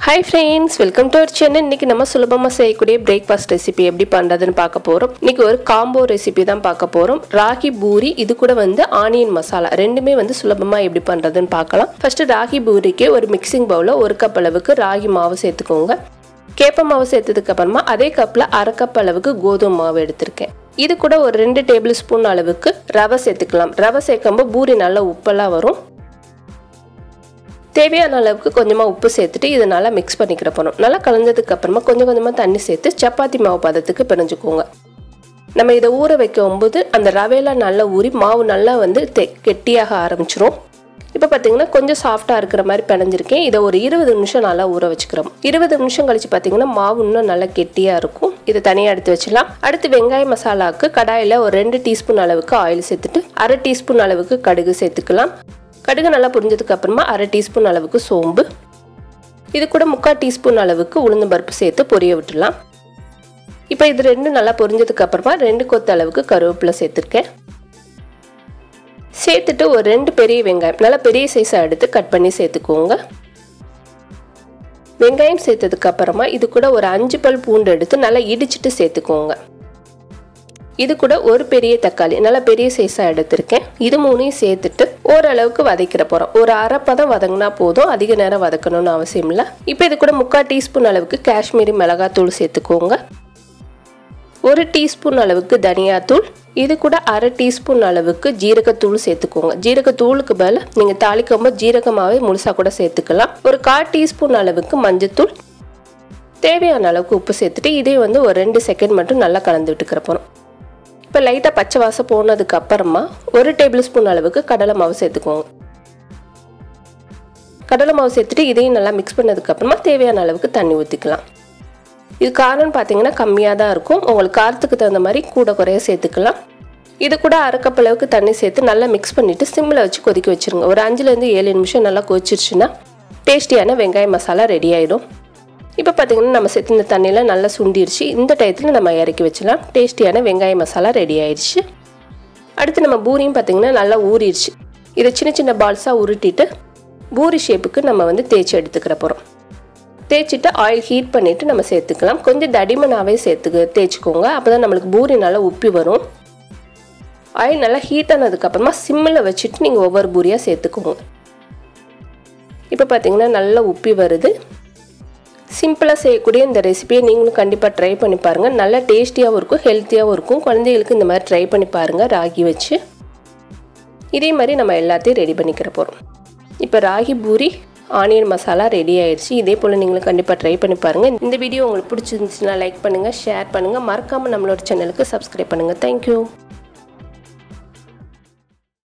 hi friends welcome to our channel இன்னைக்கு நம்ம சுலபமாக செய்யக்கூடிய பிரேக்ஃபாஸ்ட் ரெசிபி எப்படி பண்ணுறதுன்னு பார்க்க போகிறோம் இன்னைக்கு ஒரு காம்போ ரெசிபி தான் பார்க்க போகிறோம் ராகி பூரி இது கூட வந்து ஆனியன் மசாலா ரெண்டுமே வந்து சுலபமாக எப்படி பண்ணுறதுன்னு பார்க்கலாம் ஃபர்ஸ்ட் ராகி பூரிக்கு ஒரு மிக்சிங் பவுலில் ஒரு கப் அளவுக்கு ராகி மாவு சேர்த்துக்கோங்க கேப்ப மாவு சேர்த்ததுக்கு அப்புறமா அதே கப்பில் அரை கப் அளவுக்கு கோதுமை மாவு எடுத்திருக்கேன் இது கூட ஒரு ரெண்டு டேபிள் ஸ்பூன் அளவுக்கு ரவை சேர்த்துக்கலாம் ரவை சேர்க்கும்போது பூரி நல்லா உப்பெல்லாம் வரும் தேவையான அளவுக்கு கொஞ்சமாக உப்பு சேர்த்துட்டு இதை நல்லா மிக்ஸ் பண்ணிக்கிற போகிறோம் நல்லா கலந்ததுக்கு அப்புறமா கொஞ்சம் கொஞ்சமாக தண்ணி சேர்த்து சப்பாத்தி மாவு பதத்துக்கு பிணைஞ்சுக்கோங்க நம்ம இதை ஊற வைக்கும்போது அந்த ரவையெல்லாம் நல்லா ஊறி மாவு நல்லா வந்து தெ கெட்டியாக ஆரம்பிச்சிரும் இப்போ பார்த்தீங்கன்னா கொஞ்சம் சாஃப்டாக இருக்கிற மாதிரி பிணைஞ்சிருக்கேன் இதை ஒரு இருபது நிமிஷம் நல்லா ஊற வச்சுக்கிறோம் இருபது நிமிஷம் கழிச்சு பார்த்தீங்கன்னா மாவு இன்னும் நல்லா கெட்டியாக இருக்கும் இதை தனியாக எடுத்து வச்சிடலாம் அடுத்து வெங்காய மசாலாவுக்கு கடாயில் ஒரு ரெண்டு டீஸ்பூன் அளவுக்கு ஆயில் சேர்த்துட்டு அரை டீஸ்பூன் அளவுக்கு கடுகு சேர்த்துக்கலாம் கடுகு நல்லா புரிஞ்சதுக்கு அப்புறமா அரை டீஸ்பூன் அளவுக்கு சோம்பு இது கூட முக்கால் டீஸ்பூன் அளவுக்கு உளுந்து பருப்பு சேர்த்து பொரிய விட்டுடலாம் இப்போ இது ரெண்டும் நல்லா பொரிஞ்சதுக்கு அப்புறமா ரெண்டு கொத்து அளவுக்கு கருவேப்பிலை சேர்த்துருக்கேன் சேர்த்துட்டு ஒரு ரெண்டு பெரிய வெங்காயம் நல்லா பெரிய சைஸாக எடுத்து கட் பண்ணி சேர்த்துக்கோங்க வெங்காயம் சேர்த்ததுக்கு அப்புறமா இது கூட ஒரு அஞ்சு பல் பூண்டு எடுத்து நல்லா இடிச்சிட்டு சேர்த்துக்கோங்க இது கூட ஒரு பெரிய தக்காளி நல்லா பெரிய சைஸாக எடுத்திருக்கேன் இது மூணையும் சேர்த்துட்டு ஓரளவுக்கு வதக்கிற போகிறோம் ஒரு அரைப்பதம் வதங்கினா போதும் அதிக நேரம் வதக்கணும்னு அவசியம் இல்லை இப்போ இது கூட முக்கால் டீஸ்பூன் அளவுக்கு காஷ்மீரி மிளகாத்தூள் சேர்த்துக்கோங்க ஒரு டீஸ்பூன் அளவுக்கு தனியாத்தூள் இது கூட அரை டீஸ்பூன் அளவுக்கு ஜீரகத்தூள் சேர்த்துக்கோங்க ஜீரகத்தூளுக்கு பதில் நீங்கள் தாளிக்கும்போது ஜீரகமாகவே முழுசாக கூட சேர்த்துக்கலாம் ஒரு கால் டீஸ்பூன் அளவுக்கு மஞ்சத்தூள் தேவையான அளவுக்கு உப்பு சேர்த்துட்டு இதே வந்து ஒரு ரெண்டு செகண்ட் மட்டும் நல்லா கலந்து விட்டுக்கிற போகிறோம் இப்போ லைட்டாக பச்சை வாசம் போனதுக்கு அப்புறமா ஒரு டேபிள் ஸ்பூன் அளவுக்கு கடலை மாவு சேர்த்துக்கோங்க கடலை மாவு சேர்த்துட்டு இதையும் நல்லா மிக்ஸ் பண்ணதுக்கு அப்புறமா தேவையான அளவுக்கு தண்ணி ஊற்றிக்கலாம் இது காரம்னு பார்த்தீங்கன்னா கம்மியாக தான் இருக்கும் உங்களுக்கு காரத்துக்கு தகுந்த மாதிரி கூட குறைய சேர்த்துக்கலாம் இது கூட அரை கப் அளவுக்கு தண்ணி சேர்த்து நல்லா மிக்ஸ் பண்ணிவிட்டு சிம்மில் வச்சு கொதிக்க வச்சுருங்க ஒரு அஞ்சுலேருந்து ஏழு நிமிஷம் நல்லா கொதிச்சிருச்சுன்னா டேஸ்டியான வெங்காய மசாலா ரெடி ஆகிடும் இப்போ பார்த்தீங்கன்னா நம்ம சேர்த்து இந்த தண்ணியில் நல்லா சுண்டிருச்சு இந்த டயத்தில் நம்ம இறக்கி வச்சலாம் டேஸ்டியான வெங்காய மசாலா ரெடி ஆயிடுச்சு அடுத்து நம்ம பூரியும் பார்த்தீங்கன்னா நல்லா ஊறிடுச்சு இதை சின்ன சின்ன பால்ஸாக உருட்டிட்டு பூரி ஷேப்புக்கு நம்ம வந்து தேய்ச்சி எடுத்துக்கிற போகிறோம் தேய்ச்சிட்டு ஆயில் ஹீட் பண்ணிவிட்டு நம்ம சேர்த்துக்கலாம் கொஞ்சம் தடிமனாகவே சேர்த்துக்க தேய்ச்சிக்கோங்க அப்போ தான் நம்மளுக்கு பூரி நல்லா உப்பி வரும் ஆயில் நல்லா ஹீட் ஆனதுக்கப்புறமா சிம்மில் வச்சுட்டு நீங்கள் ஒவ்வொரு பூரியாக சேர்த்துக்கோங்க இப்போ பார்த்தீங்கன்னா நல்லா உப்பி வருது சிம்பிளாக செய்யக்கூடிய இந்த ரெசிபியை நீங்களும் கண்டிப்பாக ட்ரை பண்ணி பாருங்கள் நல்லா டேஸ்டியாகவும் இருக்கும் ஹெல்த்தியாகவும் இருக்கும் குழந்தைகளுக்கு இந்த மாதிரி ட்ரை பண்ணி பாருங்கள் ராகி வச்சு இதே மாதிரி நம்ம எல்லாத்தையும் ரெடி பண்ணிக்கிற போகிறோம் இப்போ ராகி பூரி ஆனியன் மசாலா ரெடி ஆயிடுச்சு இதே போல் நீங்களும் கண்டிப்பாக ட்ரை பண்ணி பாருங்கள் இந்த வீடியோ உங்களுக்கு பிடிச்சிருந்துச்சுன்னா லைக் பண்ணுங்கள் ஷேர் பண்ணுங்கள் மறக்காமல் நம்மளோட சேனலுக்கு சப்ஸ்கிரைப் பண்ணுங்கள் தேங்க்யூ